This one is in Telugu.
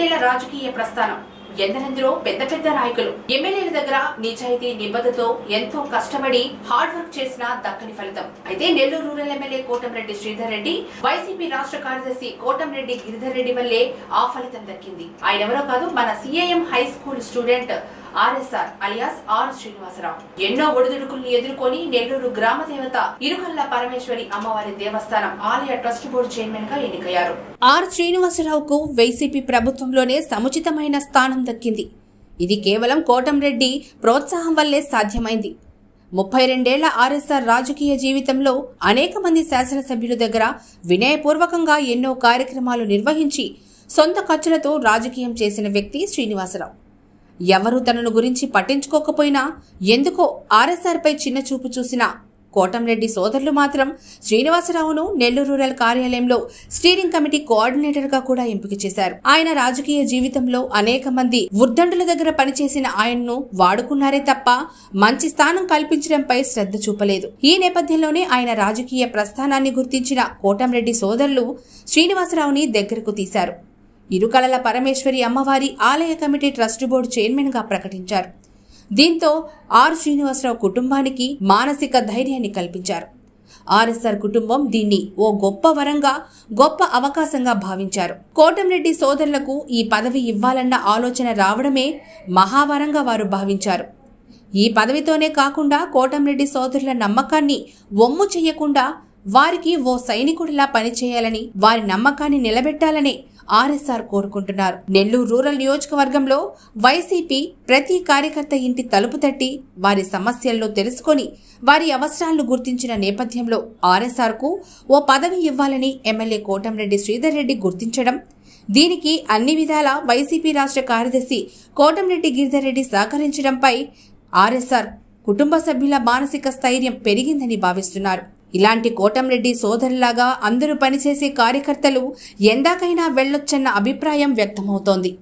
రెండేళ్ల రాజకీయ ప్రస్థానం ఎందరెందరో పెద్ద పెద్ద నాయకులు ఎమ్మెల్యేల దగ్గర నిజాయితీ నిబద్ధతో ఎంతో కష్టపడి హార్డ్ వర్క్ చేసిన దక్కని ఫలితం అయితే నెల్లూరు రూరల్ ఎమ్మెల్యే కోటంరెడ్డి శ్రీధర్ రెడ్డి వైసీపీ రాష్ట్ర కార్యదర్శి కోటంరెడ్డి గిరిధర్ రెడ్డి వల్లే ఆ ఫలితం దక్కింది ఆయన ఎవరో కాదు మన CIM high school student RSR alias R Srinivasa Rao ఎన్నో ఒడిదుడుకుల్ని ఎదుర్కొని నెల్లూరు గ్రామ దేవత ఇరుకల్ల పరమేశ్వరి అమ్మవారి దేవస్థానం ఆలయ ట్రస్ట్ బోర్డు చైర్మన్ గా ఎన్నికయ్యారు ఆర్ శ్రీనివాసరావుకు వైసీపీ ప్రభుత్వంలోనే సముచితమైన స్థానం దక్కింది ఇది కేవలం కోటంరెడ్డి ప్రోత్సాహం వల్లే సాధ్యమైంది ముప్పై రెండేళ్ల ఆర్ఎస్ఆర్ రాజకీయ జీవితంలో అనేక మంది శాసనసభ్యుల దగ్గర వినయపూర్వకంగా ఎన్నో కార్యక్రమాలు నిర్వహించి సొంత ఖర్చులతో రాజకీయం చేసిన వ్యక్తి శ్రీనివాసరావు ఎవరు తనను గురించి పట్టించుకోకపోయినా ఎందుకో ఆర్ఎస్ఆర్పై చిన్న చూపు చూసిన కోటంరెడ్డి సోదరులు మాత్రం శ్రీనివాసరావును నెల్లూరు రూరల్ కార్యాలయంలో స్టీరింగ్ కమిటీ కోఆర్డినేటర్గా కూడా ఎంపిక చేశారు ఆయన రాజకీయ జీవితంలో అనేక మంది ఉర్దండుల దగ్గర పనిచేసిన ఆయన్ను వాడుకున్నారే తప్ప మంచి స్థానం కల్పించడంపై శ్రద్ధ చూపలేదు ఈ నేపథ్యంలోనే ఆయన రాజకీయ ప్రస్థానాన్ని గుర్తించిన కోటంరెడ్డి సోదరులు శ్రీనివాసరావుని దగ్గరకు తీశారు ఇరుకలల పరమేశ్వరి అమ్మవారి ఆలయ కమిటీ ట్రస్ట్ బోర్డు చైర్మన్ గా ప్రకటించారు దీంతో ఆర్ శ్రీనివాసరావు కుటుంబానికి మానసిక ధైర్యాన్ని కల్పించారు ఆర్ఎస్ఆర్ కుటుంబం దీన్ని ఓ గొప్ప వరంగా గొప్ప అవకాశంగా భావించారు కోటంరెడ్డి సోదరులకు ఈ పదవి ఇవ్వాలన్న ఆలోచన రావడమే మహావరంగా వారు భావించారు ఈ పదవితోనే కాకుండా కోటంరెడ్డి సోదరుల నమ్మకాన్ని వమ్ము చెయ్యకుండా వారికి ఓ సైనికుడిలా పనిచేయాలని వారి నమ్మకాన్ని నిలబెట్టాలని ఆర్ఎస్ఆర్ కోరుకుంటున్నారు నెల్లూరు రూరల్ నియోజకవర్గంలో వైసీపీ ప్రతి కార్యకర్త ఇంటి తలుపు తట్టి వారి సమస్యల్లో తెలుసుకొని వారి అవసరాలను గుర్తించిన నేపథ్యంలో ఆర్ఎస్ఆర్ కు ఓ పదవి ఇవ్వాలని ఎమ్మెల్యే కోటంరెడ్డి శ్రీధర్ రెడ్డి గుర్తించడం దీనికి అన్ని విధాల వైసీపీ రాష్ట్ర కార్యదర్శి కోటంరెడ్డి గిరిధర్ రెడ్డి సహకరించడంపై ఆర్ఎస్ఆర్ కుటుంబ సభ్యుల మానసిక స్థైర్యం పెరిగిందని భావిస్తున్నారు ఇలాంటి కోటంరెడ్డి సోదరులాగా అందరూ పనిచేసే కార్యకర్తలు ఎందాకైనా వెళ్లొచ్చన్న అభిప్రాయం వ్యక్తమవుతోంది